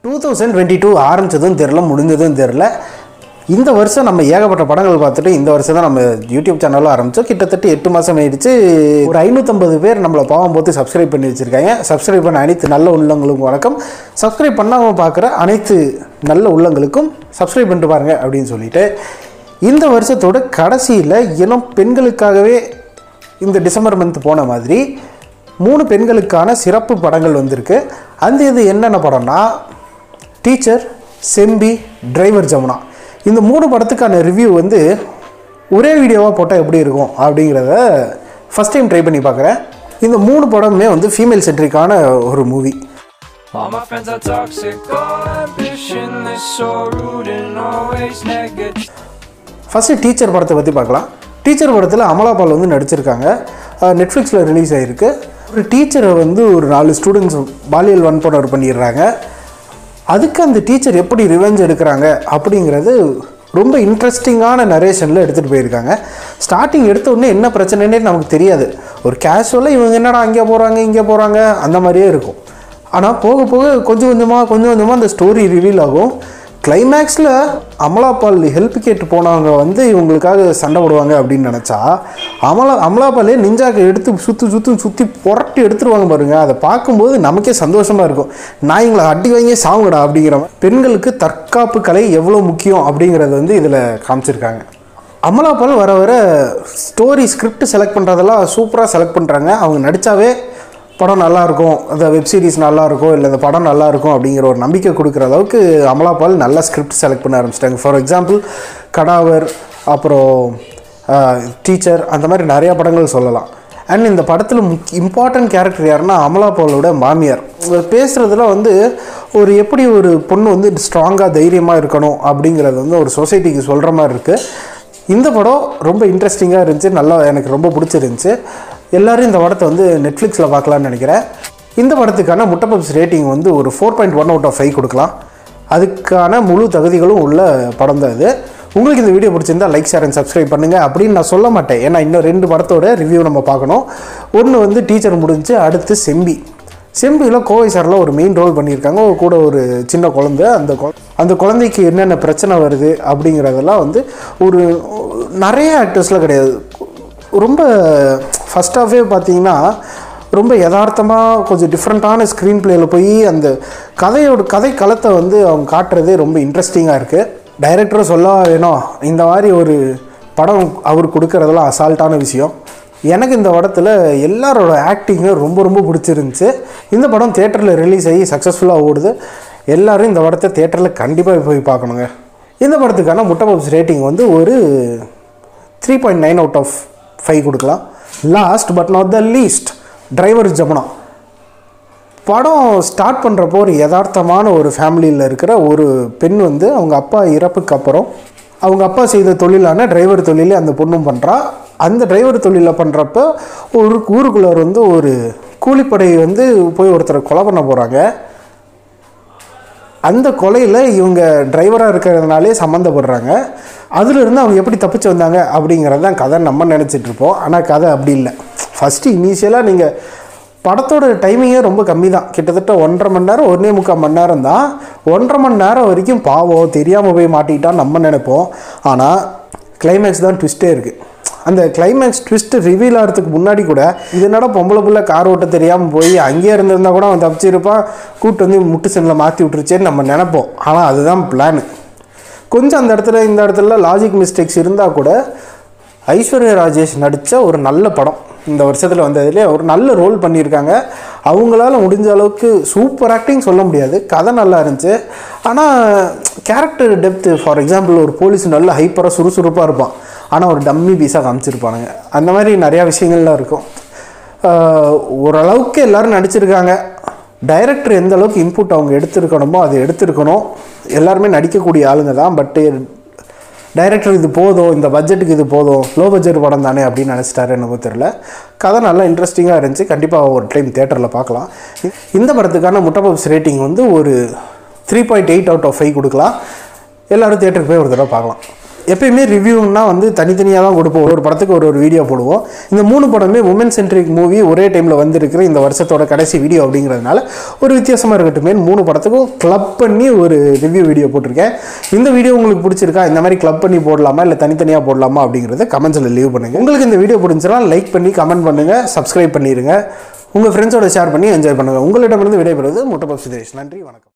Two thousand twenty two ஆரம்பிச்சதும் தெரில முடிஞ்சதும் தெரில இந்த வருஷம் நம்ம ஏகப்பட்ட படங்கள் பார்த்துட்டு இந்த வருஷம் தான் நம்ம யூடியூப் சேனலும் ஆரம்பித்தோம் கிட்டத்தட்ட எட்டு மாதம் ஆயிடுச்சு ஒரு ஐநூற்றம்பது பேர் நம்மளை பாவம் போட்டு சப்ஸ்கிரைப் பண்ணி வச்சுருக்காங்க சப்ஸ்கிரைப் பண்ண அனைத்து நல்ல உள்ளங்களுக்கும் வணக்கம் சப்ஸ்கிரைப் பண்ணாமல் பார்க்குற அனைத்து நல்ல உள்ளங்களுக்கும் சப்ஸ்கிரைப் பண்ணிட்டு பாருங்க அப்படின்னு சொல்லிட்டு இந்த வருஷத்தோட கடைசியில் இனம் பெண்களுக்காகவே இந்த டிசம்பர் மந்த் போன மாதிரி மூணு பெண்களுக்கான சிறப்பு படங்கள் வந்திருக்கு அந்த இது என்னென்ன படம்னா டீச்சர் செம்பி டிரைவர் ஜமுனா இந்த மூணு படத்துக்கான ரிவ்யூ வந்து ஒரே வீடியோவாக போட்டால் எப்படி இருக்கும் அப்படிங்கிறத ஃபஸ்ட் டைம் ட்ரை பண்ணி பார்க்குறேன் இந்த மூணு படமுமே வந்து ஃபீமேல் சென்ட்ரிக்கான ஒரு movie All my friends are toxic, all ambitionless, so rude and always negative. First teacher படத்தை பற்றி பார்க்கலாம் டீச்சர் படத்தில் அமலா பால் வந்து நடிச்சிருக்காங்க நெட்ஃப்ளிக்ஸில் ரிலீஸ் ஆகிருக்கு ஒரு டீச்சரை வந்து ஒரு நாலு ஸ்டூடெண்ட்ஸ் பாலியல் வன்புணர்வு பண்ணிடுறாங்க அதுக்கு அந்த டீச்சர் எப்படி ரிவெஞ்ச் எடுக்கிறாங்க அப்படிங்கிறது ரொம்ப இன்ட்ரெஸ்டிங்கான நரேஷனில் எடுத்துகிட்டு போயிருக்காங்க ஸ்டார்டிங் எடுத்த உடனே என்ன பிரச்சனைனே நமக்கு தெரியாது ஒரு கேஷுவலாக இவங்க என்னடா அங்கே போகிறாங்க இங்கே போகிறாங்க அந்த மாதிரியே இருக்கும் ஆனால் போக போக கொஞ்சம் கொஞ்சமாக கொஞ்சம் கொஞ்சமாக அந்த ஸ்டோரி ரிவீல் ஆகும் கிளைமேக்ஸில் அமலாபால் ஹெல்ப் கேட்டு போனவங்க வந்து இவங்களுக்காக சண்டை போடுவாங்க அப்படின்னு நினச்சா அமலா அமலாபாலே நிஞ்சாக்கு எடுத்து சுற்றி சுற்றி சுற்றி புரட்டி எடுத்துருவாங்க பாருங்க அதை பார்க்கும்போது நமக்கே சந்தோஷமாக இருக்கும் நாய்ங்களை அடி வாங்கி சாவுங்கடா அப்படிங்கிற மாதிரி. பெண்களுக்கு தற்காப்பு கலை எவ்வளோ முக்கியம் அப்படிங்கிறத வந்து இதில் காமிச்சிருக்காங்க அமலாபால் வர வர ஸ்டோரி ஸ்கிரிப்ட் செலக்ட் பண்ணுறதெல்லாம் சூப்பராக செலக்ட் பண்ணுறாங்க அவங்க நடித்தாவே படம் நல்லா இருக்கும் அந்த வெப் சீரிஸ் நல்லா இருக்கும் இல்லை இந்த படம் நல்லா இருக்கும் அப்படிங்கிற ஒரு நம்பிக்கை கொடுக்குற அளவுக்கு அமலாபால் நல்ல ஸ்கிரிப்ட் செலக்ட் பண்ண ஆரம்பிச்சிட்டாங்க ஃபார் எக்ஸாம்பிள் கடாவர் அப்புறம் டீச்சர் அந்த மாதிரி நிறையா படங்கள் சொல்லலாம் அண்ட் இந்த படத்தில் முக் இம்பார்ட்டன்ட் கேரக்டர் யாருன்னா அமலாபாலோட மாமியார் இவங்க பேசுகிறதுல வந்து ஒரு எப்படி ஒரு பொண்ணு வந்து ஸ்ட்ராங்காக தைரியமாக இருக்கணும் அப்படிங்கிறது வந்து ஒரு சொசைட்டிக்கு சொல்கிற மாதிரி இருக்குது இந்த படம் ரொம்ப இன்ட்ரெஸ்டிங்காக இருந்துச்சு நல்லா எனக்கு ரொம்ப பிடிச்சிருந்துச்சு எல்லோரும் இந்த படத்தை வந்து நெட்ஃப்ளிக்ஸில் பார்க்கலான்னு நினைக்கிறேன் இந்த படத்துக்கான முட்டப்பப்ஸ் ரேட்டிங் வந்து ஒரு four point one out of five கொடுக்கலாம் அதுக்கான முழு தகுதிகளும் உள்ள படம் தான் இது உங்களுக்கு இந்த வீடியோ பிடிச்சிருந்தா லைக் ஷேர் அண்ட் சப்ஸ்கிரைப் பண்ணுங்கள் அப்படின்னு நான் சொல்ல மாட்டேன் ஏன்னா இன்னும் ரெண்டு படத்தோட ரிவ்யூ நம்ம பார்க்கணும் ஒன்று வந்து டீச்சர் முடிஞ்சு அடுத்து செம்பி செம்பியில் கோவை சாரில் ஒரு மெயின் ரோல் பண்ணியிருக்காங்க ஒரு கூட ஒரு சின்ன குழந்தை அந்த குழ- அந்த குழந்தைக்கு என்னென்ன பிரச்சனை வருது அப்படிங்கிறதெல்லாம் வந்து ஒரு நிறைய ஆக்டர்ஸில் கிடையாது ரொம்ப ஃபஸ்ட் ஆஃபே பார்த்தீங்கன்னா ரொம்ப யதார்த்தமாக கொஞ்சம் டிஃப்ரெண்ட்டான ஸ்க்ரீன் பிளேயில் போய் அந்த கதையோட கதை களத்தை வந்து அவங்க காட்டுறதே ரொம்ப இன்ட்ரெஸ்டிங்காக இருக்குது டைரக்டரும் சொல்ல வேணும் இந்த மாதிரி ஒரு படம் அவர் கொடுக்கறதெல்லாம் அசால்ட்டான விஷயம் எனக்கு இந்த படத்தில் எல்லாரோட ஆக்டிங்கும் ரொம்ப ரொம்ப பிடிச்சிருந்துச்சு இந்த படம் தேட்டரில் ரிலீஸ் ஆகி சக்ஸஸ்ஃபுல்லாக ஓடுது எல்லாரும் இந்த படத்தை தேட்டரில் கண்டிப்பாக போய் பார்க்கணுங்க இந்த படத்துக்கான முட்டை பப்ஸ் ரேட்டிங் வந்து ஒரு three point nine out of five கொடுக்கலாம் last but not the least driver Jamuna படம் ஸ்டார்ட் பண்ணுறப்போ ஒரு யதார்த்தமான ஒரு ஃபேமிலியில் இருக்கிற ஒரு பெண் வந்து அவங்க அப்பா இறப்புக்கு அப்புறம் அவங்க அப்பா செய்த தொழிலான டிரைவர் தொழிலே அந்த பொண்ணும் பண்ணுறா அந்த டிரைவர் தொழிலை பண்ணுறப்ப ஒரு ஊருக்குள்ளே வந்து ஒரு கூலிப்படை வந்து போய் ஒருத்தரை கொலை பண்ண போகிறாங்க அந்த கொலையில் இவங்க டிரைவராக இருக்கிறதுனாலே சம்மந்தப்படுறாங்க அதிலிருந்து அவங்க எப்படி தப்பிச்சு வந்தாங்க அப்படிங்கிறது தான் கதை நம்ம நினச்சிட்டு இருப்போம் ஆனால் கதை அப்படி இல்லை ஃபஸ்ட்டு இனிஷியலாக நீங்கள் படத்தோட டைமிங்கே ரொம்ப கம்மி தான் கிட்டத்தட்ட ஒன்றரை மணி நேரம் ஒன்றே முக்கால் மணி நேரம் தான் ஒன்றரை மணி நேரம் வரைக்கும் பாவம் தெரியாமல் போய் மாட்டிக்கிட்டான்னு நம்ம நினைப்போம் ஆனால் கிளைமேக்ஸ் தான் ட்விஸ்ட்டே இருக்குது அந்த கிளைமேக்ஸ் ட்விஸ்ட் ரிவீல் ஆகிறதுக்கு முன்னாடி கூட இது என்னடா பொம்பளை புள்ள கார் ஓட்ட தெரியாமல் போய் அங்கேயே இருந்திருந்தா கூட அவன் தப்பிச்சிருப்பான் கூட்டு வந்து முட்டு சென்னில் மாற்றி விட்டுருச்சேன்னு நம்ம நினைப்போம் ஆனால் அதுதான் பிளான் கொஞ்சம் அந்த இடத்துல இந்த இடத்துல லாஜிக் மிஸ்டேக்ஸ் இருந்தால் கூட ஐஸ்வர்யா ராஜேஷ் நடித்த ஒரு நல்ல படம் இந்த வருஷத்தில் வந்ததுலேயே ஒரு நல்ல ரோல் பண்ணியிருக்காங்க அவங்களால முடிஞ்ச அளவுக்கு சூப்பர் ஆக்டிங் சொல்ல முடியாது கதை நல்லா இருந்துச்சு ஆனால் கேரக்டர் டெப்த்து ஃபார் எக்ஸாம்பிள் ஒரு போலீஸ் நல்ல ஹைப்பராக சுறுசுறுப்பாக இருப்பான் ஆனால் ஒரு டம்மி பீஸாக காமிச்சிருப்பானுங்க அந்த மாதிரி நிறையா விஷயங்கள்லாம் இருக்கும் ஆஹ் ஓரளவுக்கு எல்லாரும் நடிச்சிருக்காங்க டைரக்டர் எந்த அளவுக்கு இன்புட் அவங்க எடுத்திருக்கணுமோ அதை எடுத்திருக்கணும் எல்லாருமே நடிக்கக்கூடிய ஆளுங்க தான் பட்டு டைரக்டர் இது போதும் இந்த பட்ஜெட்டுக்கு இது போதும் லோ பட்ஜெட் படம் தானே அப்படின்னு நினச்சிட்டாரு என்னமோ தெரில கதை நல்லா இன்ட்ரெஸ்டிங்காக இருந்துச்சு கண்டிப்பாக ஒரு டைம் தேட்டரில் பார்க்கலாம் இந்த படத்துக்கான முட்டை ரேட்டிங் வந்து ஒரு three point eight out of five கொடுக்கலாம் எல்லோரும் தேட்டருக்கு போய் ஒரு தடவை பார்க்கலாம் எப்பயுமே ரிவ்யூன்னா வந்து தனித்தனியாக தான் கொடுப்போம் ஒரு ஒரு படத்துக்கு ஒரு ஒரு வீடியோ போடுவோம் இந்த மூணு படமே உமன் சென்ட்ரிக் மூவி ஒரே டைமில் வந்திருக்கிற இந்த வருஷத்தோட கடைசி வீடியோ அப்படிங்கிறதுனால ஒரு வித்தியாசமாக இருக்கட்டுமே மூணு படத்துக்கும் கிளப் பண்ணி ஒரு ரிவ்யூ வீடியோ போட்டிருக்கேன் இந்த வீடியோ உங்களுக்கு பிடிச்சிருக்கா இந்த மாதிரி கிளப் பண்ணி போடலாமா இல்லை தனித்தனியாக போடலாமா அப்படிங்கிறத கமெண்ட்ஸில் லீவ் பண்ணுங்கள் உங்களுக்கு இந்த வீடியோ பிடிச்சினா லைக் பண்ணி கமெண்ட் பண்ணுங்கள் சப்ஸ்கிரைப் பண்ணிடுங்க உங்கள் ஃப்ரெண்ட்ஸோட ஷேர் பண்ணி என்ஜாய் பண்ணுங்கள் உங்களிடமிருந்து விடைபெறுவது முட்டப்பப் சுதேஷ் நன்றி வணக்கம்